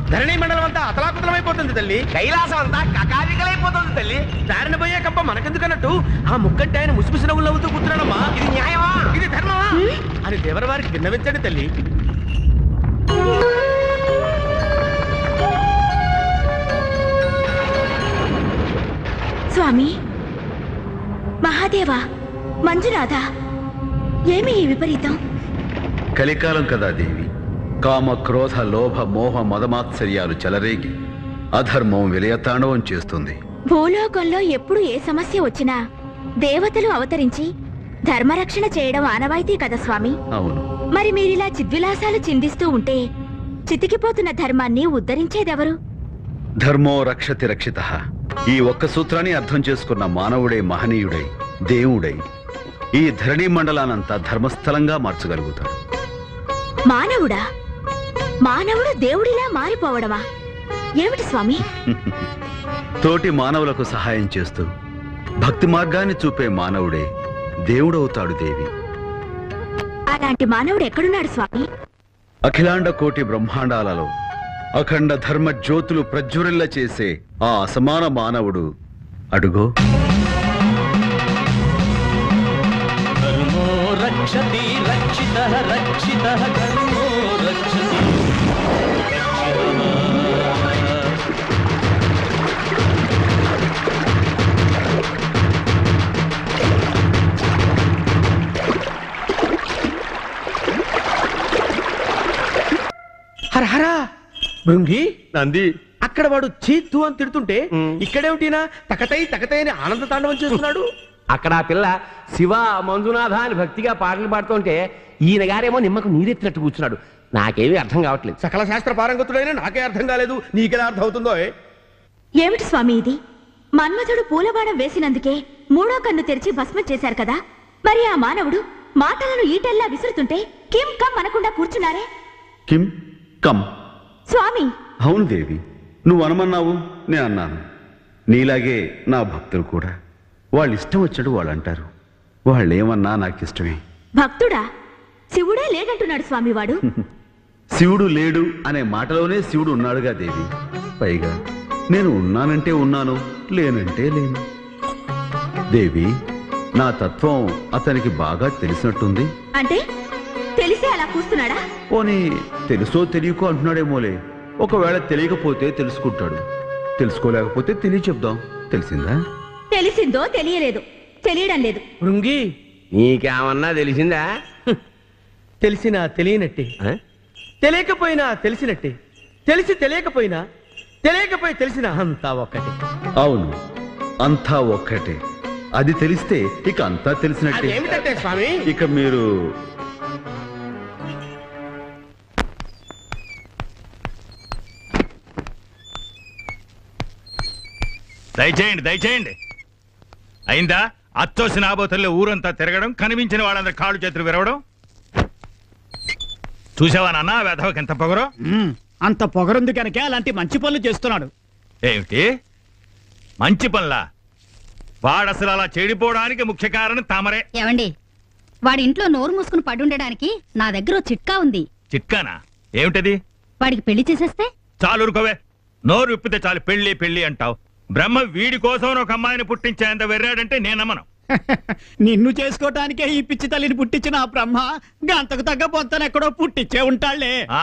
ధరణి మండలం అంతా అతలాకుతలమైపోతుంది తల్లి కైలాసం అంతా కకావికలైపోతుంది తల్లి దారిన పోయే కంప మనకెందుకన్నట్టు ఆ ముక్కంటే ఆయన ముసిముసి నవ్వులు నవ్వుతూ కూర్చున్నాడమ్మా ఇది న్యాయమా ఇది ధర్మమా అని దేవర వారికి విన్నవించండి తల్లి స్వామి మహాదేవా మంజునాథ ఏమి ఈ విపరీతం కలికాలం కదా దేవి కామ క్రోధ లోభ మోహ మదమాత్సర్యాలు చెలరేగి అధర్మం విలయతాండవం చేస్తుంది భూలోకంలో ఎప్పుడు ఏ సమస్య వచ్చినా దేవతలు అవతరించి ధర్మరక్షణ చేయడం ఆనవాయితీ కదా స్వామి అవును మరి మీరిలా చిద్విలాసాలు చిందిస్తూ ఉంటే చితికిపోతున్న ధర్మాన్ని ఉద్ధరించేదెవరు ధర్మో రక్షతి రక్షిత ఈ ఒక్క సూత్రాన్ని అర్థం చేసుకున్న మానవుడే మహనీయుడై దేవుడై ఈ ధరణి మండలానంతా ధర్మస్థలంగా మార్చగలుగుతాడు మానవుడా మానవుడు దేవుడిలా మారిపోవడమా ఏమిటి స్వామి తోటి మానవులకు సహాయం చేస్తూ భక్తి మార్గాన్ని చూపే మానవుడే దేవుడవుతాడు దేవి అలాంటి మానవుడు ఎక్కడున్నాడు స్వామి అఖిలాండ కోటి బ్రహ్మాండాలలో అఖండ ధర్మ జ్యోతులు ప్రజ్వరిల్ల చేసే ఆ అసమాన మానవుడు అడుగో ధర్మో రక్షతి రక్షిత రక్షిత ధర్మో రక్షతి హరహరా భృంగి నంది అక్కడ వాడు చీత్తు అని తిడుతుంటే ఇక్కడేమిటినా తకతై తకతై అని ఆనంద తాండవం చేస్తున్నాడు అక్కడ ఆ పిల్ల శివ మంజునాథ అని భక్తిగా పాటలు పాడుతుంటే ఈయన గారేమో నిమ్మకు నీరెత్తినట్టు కూర్చున్నాడు నాకేమీ అర్థం కావట్లేదు సకల శాస్త్ర పారంగతుడైన నాకే అర్థం కాలేదు నీకెలా అర్థం అవుతుందో ఏ? ఏమిటి స్వామి ఇది మన్మథుడు పూలబాణం వేసినందుకే మూడో కన్ను తెరిచి భస్మం చేశారు కదా మరి ఆ మానవుడు మాటలను ఈటెల్లా విసురుతుంటే కిం కమ్ అనకుండా కూర్చున్నారే కిం కమ్ స్వామి అవును దేవి నువ్వు అనమన్నావు నేను అన్నాను నీలాగే నా భక్తులు కూడా వాళ్ళు ఇష్టం వచ్చాడు వాళ్ళు అంటారు వాళ్ళు ఏమన్నా నాకు ఇష్టమే భక్తుడా శివుడే లేదంటున్నాడు స్వామివాడు శివుడు లేడు అనే మాటలోనే శివుడు ఉన్నాడుగా దేవి పైగా నేను ఉన్నానంటే ఉన్నాను లేనంటే లేను దేవి నా తత్వం అతనికి బాగా తెలిసినట్టుంది అంటే తెలిసే అలా కూస్తున్నాడా పోనీ తెలుసో తెలియకో అంటున్నాడేమోలే ఒకవేళ తెలియకపోతే తెలుసుకుంటాడు తెలుసుకోలేకపోతే తెలియ చెప్దాం తెలిసిందా తెలిసిందో తెలియలేదు తెలియడం లేదు భృంగి నీకేమన్నా తెలిసిందా తెలిసినా తెలియనట్టే ఆ? తెలియకపోయినా తెలిసినట్టే తెలిసి తెలియకపోయినా తెలియకపోయి తెలిసిన అంతా ఒక్కటే అవును అంతా ఒక్కటే అది తెలిస్తే ఇక అంతా తెలిసినట్టే అదేమిటంటే స్వామి ఇక మీరు దయచేయండి దయచేయండి అయిందా అచ్చోసిన ఆబోతుల్లో ఊరంతా తిరగడం కనిపించిన వాళ్ళందరి కాళ్ళు చేతులు విరవడం చూసావా నాన్న వెధవకి ఎంత పొగరో మ్మ్. అంత పొగరుంది కనుక అలాంటి మంచి పనులు చేస్తున్నాడు ఏమిటి మంచి పనులా వాడసలు అలా చెడిపోవడానికి ముఖ్య కారణం తామరే ఏవండి వాడి ఇంట్లో నోరు మూసుకుని పడుండడానికి నా దగ్గర ఓ చిట్కా ఉంది చిట్కానా ఏమిటది వాడికి పెళ్లి చేసేస్తే చాలు ఊరుకోవే నోరు విప్పితే చాలు పెళ్లి పెళ్లి అంటావు బ్రహ్మ వీడి కోసం ఒక అమ్మాయిని పుట్టించేంత వెర్రాడంటే నేను నమ్మను నిన్ను చేసుకోవటానికే ఈ పిచ్చి తల్లిని పుట్టించిన ఆ బ్రహ్మ గంతకు తగ్గ పొంతన ఎక్కడో పుట్టించే ఉంటాళ్లే ఆ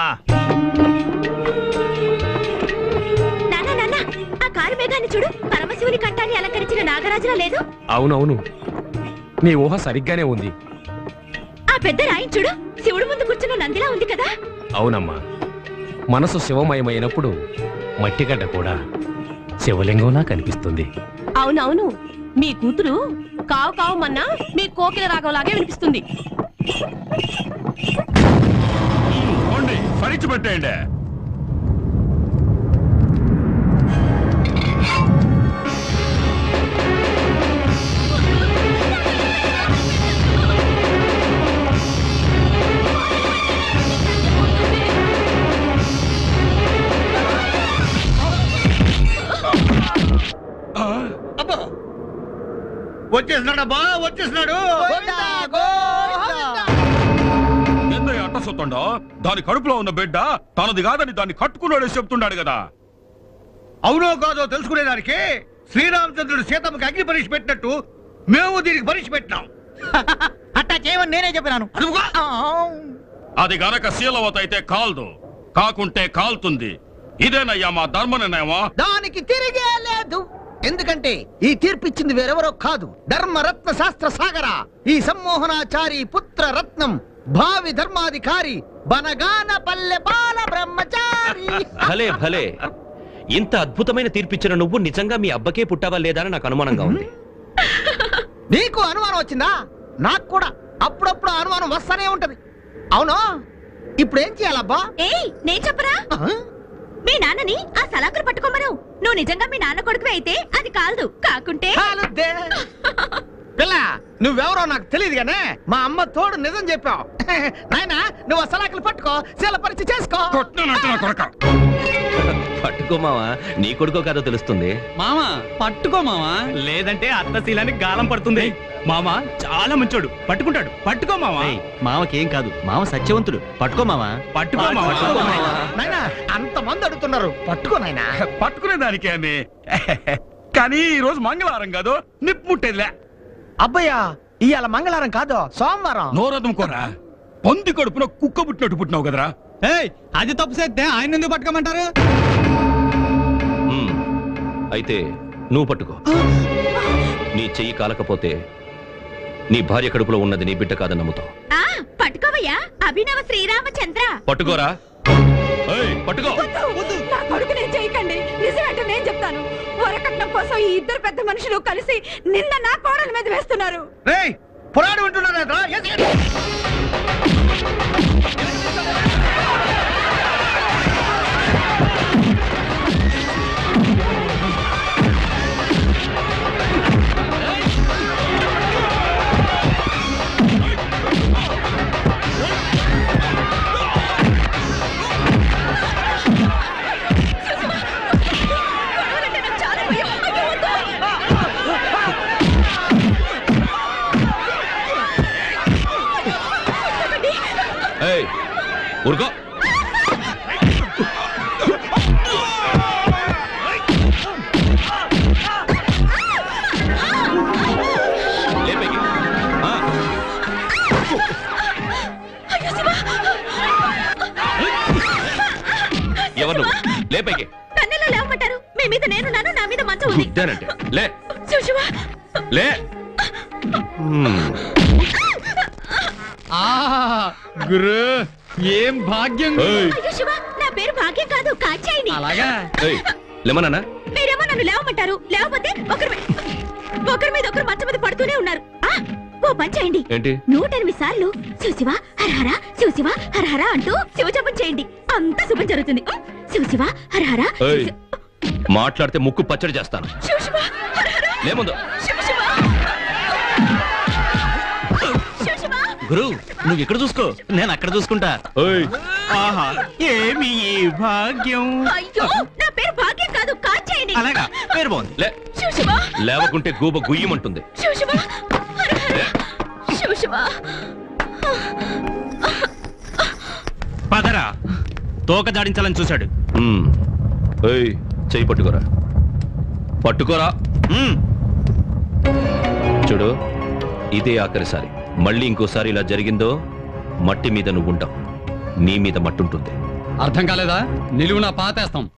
నాన్న నాన్న ఆ కారు మేఘాన్ని చూడు పరమశివుని కంఠాన్ని అలంకరించిన నాగరాజులా లేదు అవునవును నీ ఊహ సరిగ్గానే ఉంది ఆ పెద్ద రాయి చూడు శివుడు ముందు కూర్చున్న నందిలా ఉంది కదా అవునమ్మా మనసు శివమయమైనప్పుడు మట్టిగడ్డ కూడా శివలింగంలా కనిపిస్తుంది అవునవును మీ కూతురు కావు కావమన్నా మీ కోకిల రాగంలాగే వినిపిస్తుంది ఫలించి పెట్టేయండి వచ్చేసినాడు అబ్బా వచ్చేసినాడు ఏందో ఈ అట్ట సుత్తం మాట్లాడుతుండో దాని కడుపులో ఉన్న బిడ్డ తనది కాదని దాన్ని కట్టుకున్నాడే చెప్తున్నాడు కదా అవునో కాదో తెలుసుకునేదానికి శ్రీరామచంద్రుడు సీతమ్మకి అగ్ని పరీక్ష పెట్టినట్టు మేము దీనికి పరీక్ష పెట్టినాం అట్టా చేయమని నేనే చెప్పినాను ఆ, అది గనక శీలవత అయితే కాల్దు కాకుంటే కాల్తుంది ఇదేనయ్యా మా ధర్మ నిర్ణయమా దానికి తిరిగే లేదు ఎందుకంటే ఈ తీర్పిచ్చింది వేరెవరో కాదు ధర్మరత్న శాస్త్ర సాగర ఈ సమ్మోహనాచారి పుత్ర రత్నం భావి ధర్మాధికారి బనగాన పల్లె బాల బ్రహ్మచారి భలే భలే ఇంత అద్భుతమైన తీర్పిచ్చిన నువ్వు నిజంగా మీ అబ్బకే పుట్టావా లేదా అని నాకు అనుమానంగా ఉంది నీకు అనుమానం వచ్చిందా నాకు కూడా అప్పుడప్పుడు ఆ అనుమానం వస్తానే ఉంటది అవును ఇప్పుడు ఏం చేయాలబ్బా ఏయ్ నేను చెప్పరా మీ నాన్నని ఆ సలాకులు పట్టుకోమను నువ్వు నిజంగా మీ నాన్న కొడుకు అయితే అది కాదు కాకుంటే కాలుద్దే. పిల్ల నువ్వెవరో నాకు తెలియదు గానే మా అమ్మ తోడు నిజం చెప్పావు నాయనా నువ్వు ఆ సలాకులు పట్టుకో శీల పరిచయం చేసుకో కొడక పట్టుకోమావా నీ కొడుకో కాదో తెలుస్తుంది మామా పట్టుకో మామా లేదంటే అత్త శీలానికి గాలం పడుతుంది మామ చాలా మంచోడు పట్టుకుంటాడు పట్టుకో మామా మామకేం కాదు మామ సత్యవంతుడు పట్టుకో మామ పట్టుకో మావా నాయనా అంత మంది అడుగుతున్నారు పట్టుకో నాయనా పట్టుకునే దానికే అని కానీ ఈ రోజు మంగళవారం కాదు నిప్పు ముట్టేదిలే అబ్బయ్యా ఇవాళ మంగళవారం కాదు సోమవారం నోరదం కోరా పంది కడుపున కుక్క పుట్టినట్టు పుట్టినావు కదరా ఏయ్ అది తప్పు చేస్తే ఆయన ఎందుకు పట్టుకోమంటారు మ్మ్. అయితే నువ్వు పట్టుకో నీ చెయ్యి కాలకపోతే నీ భార్య కడుపులో ఉన్నది నీ బిడ్డ కాదని నమ్ముతావు ఆ పట్టుకోవయ్యా అభినవ శ్రీరామచంద్ర పట్టుకోరా ఏయ్, పట్టుకో నా కొడుకు నేను చేయకండి నిజమేంటో నేను చెప్తాను వరకట్నం కోసం ఈ ఇద్దరు పెద్ద మనుషులు కలిసి నిన్న నా కోడల మీద వేస్తున్నారు రేయ్ పురాణం వింటున్నారా గొడవలంటే నాకు చాలా భయం. అయ్యో, వద్దు. ఏయ్ ఊరుకో లేపేకి. ఆ. ఎవరు నువ్వు లేపైకి నన్నెలా లేవమంటారు మీ మీద నేనున్నాను నా మీద మంచం ఉంది గుద్దానంటే లే శివ శివ లే హ్మ్. గురు ఏం భాగ్యం ఏయ్, అయ్యో శివ నా పేరు భాగ్యం కాదు కాచాయిని అలాగా ఏయ్, లేమన్నానా మీరేమో నన్ను లేవమంటారు లేకపోతే ఒకరి మీ- ఒకరి మీద ఒకరు మంచం మీద పడుతూనే ఉన్నారు ఆ, ఓ పని చేయండి ఏంటి నూట ఎనిమిది సార్లు శివశివ హరహర శివశివ హరహర అంటూ శివజపం చేయండి అంత శుభం జరుగుతుంది ఉం, శివశివ హరహర ఏయ్, మాట్లాడితే ముక్కు పచ్చడి చేస్తాను శివశివ హరహర లేముందు శివశివ శివశివ గురు నువ్వు ఇక్కడ చూసుకో నేను అక్కడ చూసుకుంటా ఏయ్, ఆహా ఏమి ఈ భాగ్యం అయ్యో నా పేరు భాగ్యం కాదు కాచాయిని అలాగా పేరు బాగుంది లే శివశివ లేవకుంటే గూబ గుయ్యమంటుంది శివశివ హరహర శివశివ పదరా తోక జాడించాలని చూశాడు హ్మ్. ఏయ్ చెయ్యి పట్టుకోరా పట్టుకోరా మ్మ్. చూడు ఇదే ఆఖరిసారి మళ్ళీ ఇంకోసారి ఇలా జరిగిందో మట్టి మీద నువ్వు ఉంటావు నీ మీద మట్టుంటుంది అర్థం కాలేదా నిలువున పాతేస్తాం